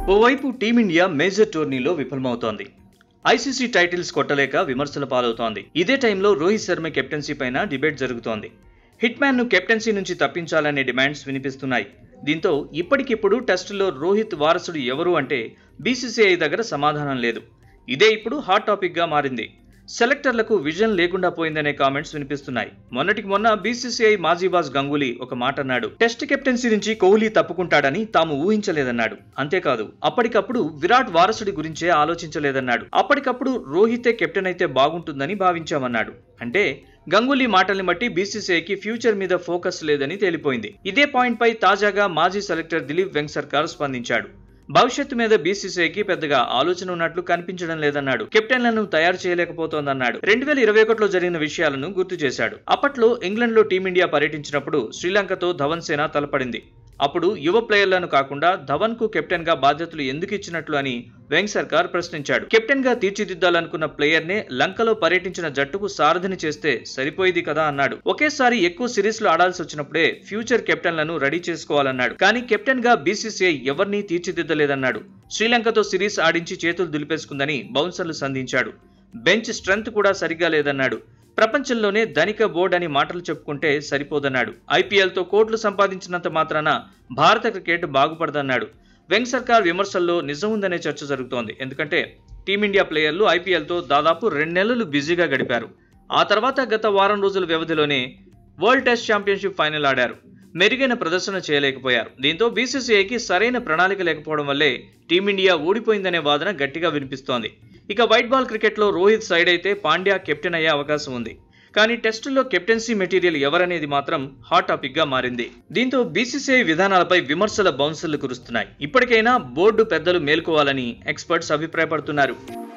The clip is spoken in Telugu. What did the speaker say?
ఓవైపు టీమిండియా మేజర్ టోర్నీలో విఫలమవుతోంది ఐసీసీ టైటిల్స్ కొట్టలేక విమర్శల పాలవుతోంది ఇదే టైంలో రోహిత్ శర్మ కెప్టెన్సీ పైన డిబేట్ జరుగుతోంది హిట్ మ్యాన్ ను కెప్టెన్సీ నుంచి తప్పించాలనే డిమాండ్స్ వినిపిస్తున్నాయి దీంతో ఇప్పటికిప్పుడు టెస్టులో రోహిత్ వారసుడు ఎవరు అంటే బీసీసీఐ దగ్గర సమాధానం లేదు ఇదే ఇప్పుడు హాట్ టాపిక్ గా మారింది సెలెక్టర్లకు విజన్ లేకుండా పోయిందనే కామెంట్స్ వినిపిస్తున్నాయి మొన్నటికి మొన్న బీసీసీఐ మాజీ బాస్ గంగూలీ ఒక మాట అన్నాడు టెస్ట్ కెప్టెన్సీ నుంచి కోహ్లీ తప్పుకుంటాడని తాము ఊహించలేదన్నాడు అంతేకాదు అప్పటికప్పుడు విరాట్ వారసుడి గురించే ఆలోచించలేదన్నాడు అప్పటికప్పుడు రోహితే కెప్టెన్ అయితే బాగుంటుందని భావించామన్నాడు అంటే గంగూలీ మాటల్ని బట్టి బీసీసీఐకి ఫ్యూచర్ మీద ఫోకస్ లేదని తేలిపోయింది ఇదే పాయింట్ పై తాజాగా మాజీ సెలెక్టర్ దిలీప్ వెంగ్ సర్కార్ స్పందించాడు భవిష్యత్తు మీద బీసీసీఐకి పెద్దగా ఆలోచన ఉన్నట్లు కనిపించడం లేదన్నాడు కెప్టెన్లను తయారు చేయలేకపోతోందన్నాడు రెండు వేల ఇరవై ఒకటిలో జరిగిన విషయాలను గుర్తు చేశాడు అప్పట్లో ఇంగ్లాండ్లో టీమిండియా పర్యటించినప్పుడు శ్రీలంకతో ధవన్ సేన తలపడింది అప్పుడు యువ ప్లేయర్లను కాకుండా ధవన్ కు కెప్టెన్ గా బాధ్యతలు ఎందుకు ఇచ్చినట్లు అని వెంగ్ సర్కార్ ప్రశ్నించాడు కెప్టెన్ గా తీర్చిదిద్దాలనుకున్న ప్లేయర్ నే లంకలో పర్యటించిన జట్టుకు సారథిని చేస్తే సరిపోయేది కదా అన్నాడు ఒకేసారి ఎక్కువ సిరీస్ లో ఆడాల్సి వచ్చినప్పుడే ఫ్యూచర్ కెప్టెన్లను రెడీ చేసుకోవాలన్నాడు కానీ కెప్టెన్ గా బీసీసీఐ ఎవరినీ తీర్చిదిద్దలేదన్నాడు శ్రీలంకతో సిరీస్ ఆడించి చేతులు దులిపేసుకుందని బౌన్సర్లు సంధించాడు బెంచ్ స్ట్రెంత్ కూడా సరిగా లేదన్నాడు ప్రపంచంలోనే ధనిక బోర్డ్ అని మాటలు చెప్పుకుంటే సరిపోదన్నాడు ఐపీఎల్తో కోట్లు సంపాదించినంత మాత్రాన భారత క్రికెట్ బాగుపడదన్నాడు వెంగ్ సర్కార్ విమర్శల్లో నిజం ఉందనే చర్చ జరుగుతోంది ఎందుకంటే టీమిండియా ప్లేయర్లు ఐపీఎల్తో దాదాపు రెండు నెలలు బిజీగా గడిపారు ఆ తర్వాత గత వారం రోజుల వ్యవధిలోనే వరల్డ్ టెస్ట్ ఛాంపియన్షిప్ ఫైనల్ ఆడారు మెరుగైన ప్రదర్శన చేయలేకపోయారు దీంతో బీసీసీఐకి సరైన ప్రణాళిక లేకపోవడం వల్లే టీమిండియా ఓడిపోయిందనే వాదన గట్టిగా వినిపిస్తోంది ఇక వైట్ బాల్ క్రికెట్లో రోహిత్ సైడ్ అయితే పాండ్యా కెప్టెన్ అయ్యే అవకాశం ఉంది కానీ టెస్టుల్లో కెప్టెన్సీ మెటీరియల్ ఎవరనేది మాత్రం హాట్ టాపిక్ గా మారింది దీంతో బీసీసీఐ విధానాలపై విమర్శల బౌన్సర్లు కురుస్తున్నాయి ఇప్పటికైనా బోర్డు పెద్దలు మేల్కోవాలని ఎక్స్పర్ట్స్ అభిప్రాయపడుతున్నారు